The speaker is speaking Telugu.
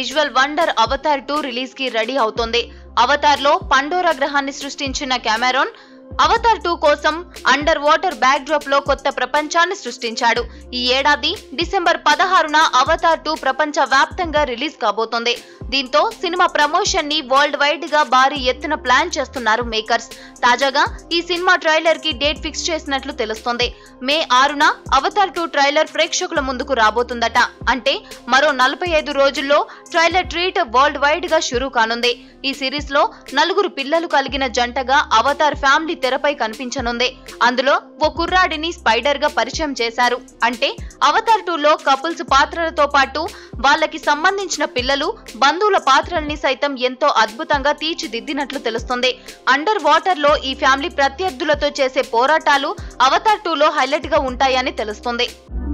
visual wonder Avatar two release కి రెడీ అవుతోంది అవతార్ లో పండోరా గ్రహాన్ని సృష్టించిన కెమెరాన్ అవతార్ టూ కోసం అండర్ వాటర్ బ్యాక్ డ్రాప్ లో కొత్త ప్రపంచాన్ని సృష్టించాడు ఈ ఏడాది డిసెంబర్ పదహారున అవతార్ టూ ప్రపంచ వ్యాప్తంగా రిలీజ్ కాబోతోంది దీంతో సినిమా ప్రమోషన్ ని వరల్డ్ వైడ్ గా భారీ ఎత్తున ప్లాన్ చేస్తున్నారు మేకర్స్ తాజాగా ఈ సినిమా ట్రైలర్ కి డేట్ ఫిక్స్ చేసినట్లు తెలుస్తోంది మే ఆరున అవతార్ టూ ట్రైలర్ ప్రేక్షకుల ముందుకు రాబోతుందట అంటే మరో నలభై ఐదు రోజుల్లో ట్రైలర్ ట్రీట్ వరల్డ్ వైడ్ గా షురూ కానుంది ఈ సిరీస్ లో నలుగురు పిల్లలు కలిగిన జంటగా అవతార్ ఫ్యామిలీ తెరపై కనిపించనుంది అందులో ఓ కుర్రాడిని స్పైడర్ గా పరిచయం చేశారు అంటే అవతార్ టూ లో కపుల్స్ పాత్రలతో పాటు వాళ్ళకి సంబంధించిన పిల్లలు బంధువుల పాత్రల్ని సైతం ఎంతో అద్భుతంగా తీర్చిదిద్దినట్లు తెలుస్తుంది అండర్ వాటర్ లో ఈ ఫ్యామిలీ ప్రత్యర్థులతో చేసే పోరాటాలు అవతార్ టూ లో హైలైట్ గా ఉంటాయని తెలుస్తుంది